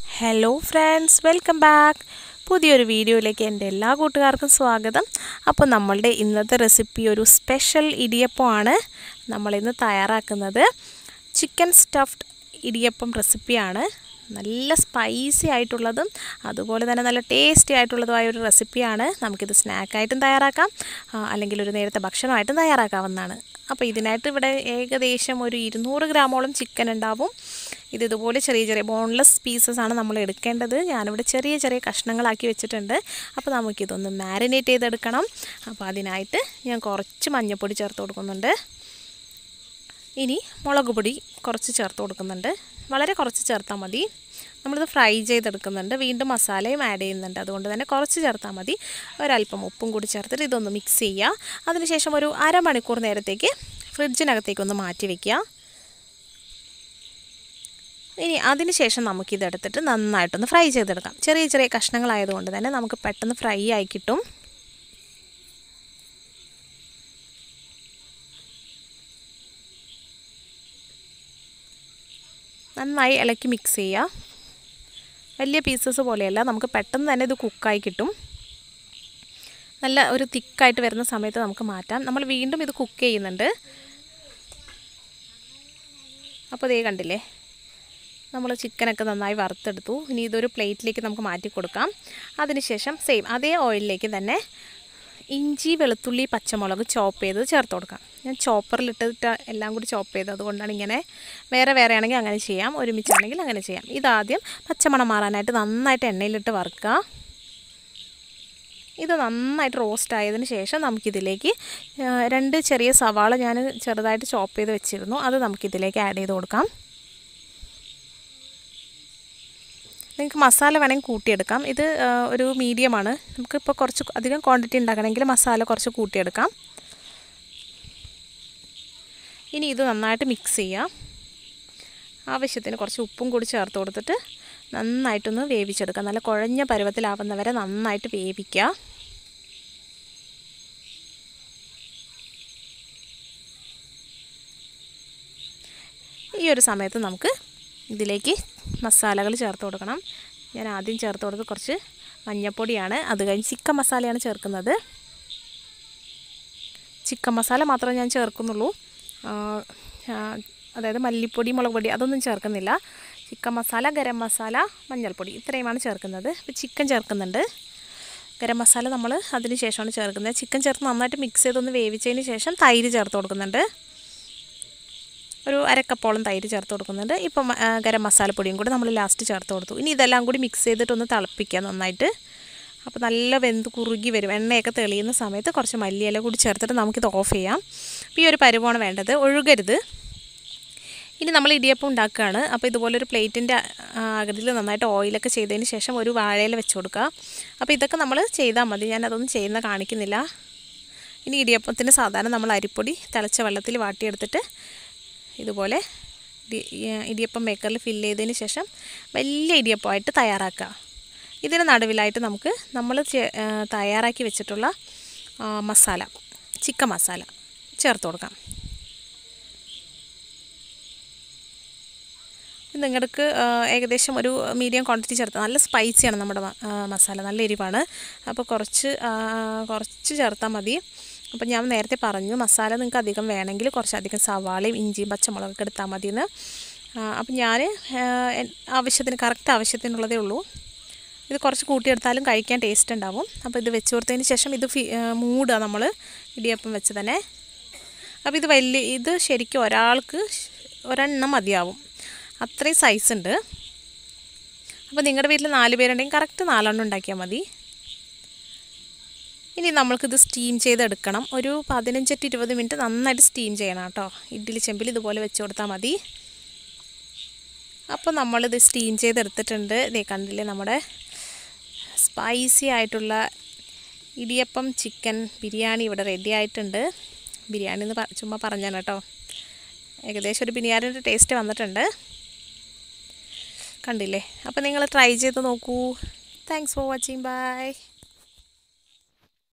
hello friends welcome back പുതിയൊരു വീഡിയോയിലേക്ക് എൻ്റെ എല്ലാ കൂട്ടുകാർക്കും സ്വാഗതം അപ്പോൾ നമ്മളുടെ ഇന്നത്തെ റെസിപ്പി ഒരു സ്പെഷ്യൽ ഇടിയപ്പമാണ് നമ്മളിന്ന് തയ്യാറാക്കുന്നത് ചിക്കൻ സ്റ്റഫ്ഡ് ഇടിയപ്പം റെസിപ്പിയാണ് നല്ല സ്പൈസി ആയിട്ടുള്ളതും അതുപോലെ തന്നെ നല്ല ടേസ്റ്റി ആയിട്ടുള്ളതുമായ ഒരു റെസിപ്പിയാണ് നമുക്കിത് സ്നാക്കായിട്ടും തയ്യാറാക്കാം ആ, അല്ലെങ്കിൽ ഒരു നേരത്തെ ഭക്ഷണമായിട്ടും തയ്യാറാക്കാവുന്നതാണ് അപ്പോൾ ഇതിനായിട്ട് ഇവിടെ ഏകദേശം ഒരു ഇരുന്നൂറ് ഗ്രാമോളം ചിക്കൻ ഉണ്ടാവും ഇത് ഇതുപോലെ ചെറിയ ചെറിയ ബോൺലെസ് പീസസ് ആണ് നമ്മൾ എടുക്കേണ്ടത് ഞാനിവിടെ ചെറിയ ചെറിയ കഷ്ണങ്ങളാക്കി വെച്ചിട്ടുണ്ട് അപ്പോൾ നമുക്കിതൊന്ന് മാരിനേറ്റ് ചെയ്തെടുക്കണം അപ്പോൾ അതിനായിട്ട് ഞാൻ കുറച്ച് മഞ്ഞൾപ്പൊടി ചേർത്ത് കൊടുക്കുന്നുണ്ട് ഇനി മുളക് പൊടി കുറച്ച് ചേർത്ത് കൊടുക്കുന്നുണ്ട് വളരെ കുറച്ച് ചേർത്താൽ മതി നമ്മളിത് ഫ്രൈ ചെയ്തെടുക്കുന്നുണ്ട് വീണ്ടും മസാലയും ആഡ് ചെയ്യുന്നുണ്ട് അതുകൊണ്ട് തന്നെ കുറച്ച് ചേർത്താൽ മതി ഒരല്പം ഉപ്പും കൂടി ചേർത്തിട്ട് ഇതൊന്ന് മിക്സ് ചെയ്യുക അതിനുശേഷം ഒരു അരമണിക്കൂർ നേരത്തേക്ക് ഫ്രിഡ്ജിനകത്തേക്ക് ഒന്ന് മാറ്റി വയ്ക്കുക ഇനി അതിന് ശേഷം നമുക്കിതെടുത്തിട്ട് നന്നായിട്ടൊന്ന് ഫ്രൈ ചെയ്തെടുക്കാം ചെറിയ ചെറിയ കഷ്ണങ്ങളായതുകൊണ്ട് തന്നെ നമുക്ക് പെട്ടെന്ന് ഫ്രൈ ആയി കിട്ടും നന്നായി ഇളക്കി മിക്സ് ചെയ്യുക വലിയ പീസസ് പോലെയല്ല നമുക്ക് പെട്ടെന്ന് തന്നെ ഇത് കുക്കായി കിട്ടും നല്ല ഒരു തിക്കായിട്ട് വരുന്ന സമയത്ത് നമുക്ക് മാറ്റാം നമ്മൾ വീണ്ടും ഇത് കുക്ക് ചെയ്യുന്നുണ്ട് അപ്പോൾ ഇതേ കണ്ടില്ലേ നമ്മൾ ചിക്കനൊക്കെ നന്നായി വറുത്തെടുത്തു ഇനി ഇതൊരു പ്ലേറ്റിലേക്ക് നമുക്ക് മാറ്റി കൊടുക്കാം അതിനുശേഷം സെയിം അതേ ഓയിലിലേക്ക് തന്നെ ഇഞ്ചി വെളുത്തുള്ളി പച്ചമുളക് ചോപ്പ് ചെയ്ത് ചേർത്ത് കൊടുക്കാം ഞാൻ ചോപ്പറിലിട്ടിട്ട് എല്ലാം കൂടി ചോപ്പ് ചെയ്ത് അതുകൊണ്ടാണ് ഇങ്ങനെ വേറെ വേറെ ആണെങ്കിൽ അങ്ങനെ ചെയ്യാം ഒരുമിച്ചാണെങ്കിൽ അങ്ങനെ ചെയ്യാം ഇതാദ്യം പച്ചമണം മാറാനായിട്ട് നന്നായിട്ട് എണ്ണയിലിട്ട് വറുക്കുക ഇത് നന്നായിട്ട് റോസ്റ്റ് ആയതിന് ശേഷം നമുക്കിതിലേക്ക് രണ്ട് ചെറിയ സവാള ഞാൻ ചെറുതായിട്ട് ചോപ്പ് ചെയ്ത് വെച്ചിരുന്നു അത് നമുക്കിതിലേക്ക് ആഡ് ചെയ്ത് കൊടുക്കാം നിങ്ങൾക്ക് മസാല വേണമെങ്കിൽ കൂട്ടിയെടുക്കാം ഇത് ഒരു മീഡിയമാണ് നമുക്കിപ്പോൾ കുറച്ച് അധികം ക്വാണ്ടിറ്റി ഉണ്ടാക്കണമെങ്കിൽ മസാല കുറച്ച് കൂട്ടിയെടുക്കാം ഇനി ഇത് നന്നായിട്ട് മിക്സ് ചെയ്യാം ആവശ്യത്തിന് കുറച്ച് ഉപ്പും കൂടി ചേർത്ത് കൊടുത്തിട്ട് നന്നായിട്ടൊന്ന് വേവിച്ചെടുക്കുക നല്ല കുഴഞ്ഞ പരുവത്തിലാവുന്നവരെ നന്നായിട്ട് വേവിക്കുക ഈ ഒരു സമയത്ത് നമുക്ക് ഇതിലേക്ക് മസാലകൾ ചേർത്ത് കൊടുക്കണം ഞാൻ ആദ്യം ചേർത്ത് കൊടുത്ത് കുറച്ച് മഞ്ഞൾപ്പൊടിയാണ് അത് കഴിഞ്ഞ് ചിക്കൻ മസാലയാണ് ചേർക്കുന്നത് ചിക്കൻ മസാല മാത്രമേ ഞാൻ ചേർക്കുന്നുള്ളൂ അതായത് മല്ലിപ്പൊടി മുളക് പൊടി അതൊന്നും ചേർക്കുന്നില്ല ചിക്കൻ മസാല ഗരം മസാല മഞ്ഞൾപ്പൊടി ഇത്രയുമാണ് ചേർക്കുന്നത് ഇപ്പോൾ ചിക്കൻ ചേർക്കുന്നുണ്ട് ഗരം മസാല നമ്മൾ അതിന് ശേഷമാണ് ചേർക്കുന്നത് ചിക്കൻ ചേർത്ത് നന്നായിട്ട് മിക്സ് ചെയ്തൊന്ന് വേവിച്ചതിന് ശേഷം തൈര് ചേർത്ത് കൊടുക്കുന്നുണ്ട് ഒരു അരക്കപ്പോളം തൈര് ചേർത്ത് കൊടുക്കുന്നുണ്ട് ഇപ്പം ഗരം മസാലപ്പൊടിയും കൂടി നമ്മൾ ലാസ്റ്റ് ചേർത്ത് കൊടുത്തു ഇനി ഇതെല്ലാം കൂടി മിക്സ് ചെയ്തിട്ടൊന്ന് തിളപ്പിക്കുക നന്നായിട്ട് അപ്പോൾ നല്ല വെന്ത് കുറുകി വരും എണ്ണയൊക്കെ തെളിയുന്ന സമയത്ത് കുറച്ച് മല്ലിയില കൂടി ചേർത്തിട്ട് നമുക്കിത് ഓഫ് ചെയ്യാം അപ്പോൾ ഈ ഒരു പരുവമാണ് വേണ്ടത് ഒഴുകരുത് ഇനി നമ്മൾ ഇടിയപ്പം ഉണ്ടാക്കുകയാണ് അപ്പോൾ ഇതുപോലൊരു പ്ലേറ്റിൻ്റെ അകതിൽ നന്നായിട്ട് ഓയിലൊക്കെ ചെയ്തതിന് ശേഷം ഒരു വാഴയില വെച്ച് കൊടുക്കുക അപ്പോൾ ഇതൊക്കെ നമ്മൾ ചെയ്താൽ മതി ഞാൻ അതൊന്നും ചെയ്യുന്ന കാണിക്കുന്നില്ല ഇനി ഇടിയപ്പത്തിന് സാധാരണ നമ്മൾ അരിപ്പൊടി തിളച്ച വെള്ളത്തിൽ വാട്ടിയെടുത്തിട്ട് ഇതുപോലെ ഇടിയപ്പം മേക്കറിൽ ഫില്ല് ചെയ്തതിന് ശേഷം വലിയ ഇടിയപ്പമായിട്ട് തയ്യാറാക്കുക ഇതിന് നടുവിലായിട്ട് നമുക്ക് നമ്മൾ തയ്യാറാക്കി വെച്ചിട്ടുള്ള മസാല ചിക്കൻ മസാല ചേർത്ത് കൊടുക്കാം നിങ്ങൾക്ക് ഏകദേശം ഒരു മീഡിയം ക്വാണ്ടിറ്റി ചേർത്ത് നല്ല സ്പൈസിയാണ് നമ്മുടെ മസാല നല്ല എരിവാണ് അപ്പോൾ കുറച്ച് കുറച്ച് ചേർത്താൽ മതി അപ്പോൾ ഞാൻ നേരത്തെ പറഞ്ഞു മസാല നിങ്ങൾക്ക് അധികം വേണമെങ്കിൽ കുറച്ചധികം സവാളയും ഇഞ്ചിയും പച്ചമുളകൊക്കെ എടുത്താൽ മതിയെന്ന് അപ്പം ഞാൻ ആവശ്യത്തിന് കറക്റ്റ് ആവശ്യത്തിനുള്ളതേ ഉള്ളൂ ഇത് കുറച്ച് കൂട്ടിയെടുത്താലും കഴിക്കാൻ ടേസ്റ്റ് ഉണ്ടാവും അപ്പോൾ ഇത് വെച്ച് കൊടുത്തതിന് ശേഷം ഇത് ഫി മൂടുക നമ്മൾ ഇടിയപ്പം വെച്ച് തന്നെ അപ്പോൾ ഇത് വലിയ ഇത് ശരിക്കും ഒരാൾക്ക് ഒരെണ്ണം മതിയാവും അത്രയും സൈസ് ഉണ്ട് അപ്പോൾ നിങ്ങളുടെ വീട്ടിൽ നാല് പേരുണ്ടെങ്കിൽ കറക്റ്റ് നാലെണ്ണം ഉണ്ടാക്കിയാൽ മതി ഇനി നമ്മൾക്കിത് സ്റ്റീം ചെയ്തെടുക്കണം ഒരു പതിനഞ്ച് ടു ഇരുപത് മിനിറ്റ് നന്നായിട്ട് സ്റ്റീം ചെയ്യണം കേട്ടോ ഇഡ്ഡലി ചെമ്പിൽ ഇതുപോലെ വെച്ച് കൊടുത്താൽ മതി അപ്പോൾ നമ്മളിത് സ്റ്റീം ചെയ്തെടുത്തിട്ടുണ്ട് ഇതേ കണ്ടില്ലേ നമ്മുടെ സ്പൈസി ആയിട്ടുള്ള ഇടിയപ്പം ചിക്കൻ ബിരിയാണി ഇവിടെ റെഡി ആയിട്ടുണ്ട് ബിരിയാണി എന്ന് ചുമ്മാ പറഞ്ഞാണ് കേട്ടോ ഏകദേശം ഒരു ബിരിയാണിയുടെ ടേസ്റ്റ് വന്നിട്ടുണ്ട് കണ്ടില്ലേ അപ്പോൾ നിങ്ങൾ ട്രൈ ചെയ്ത് നോക്കൂ താങ്ക്സ് ഫോർ വാച്ചിങ് ബൈ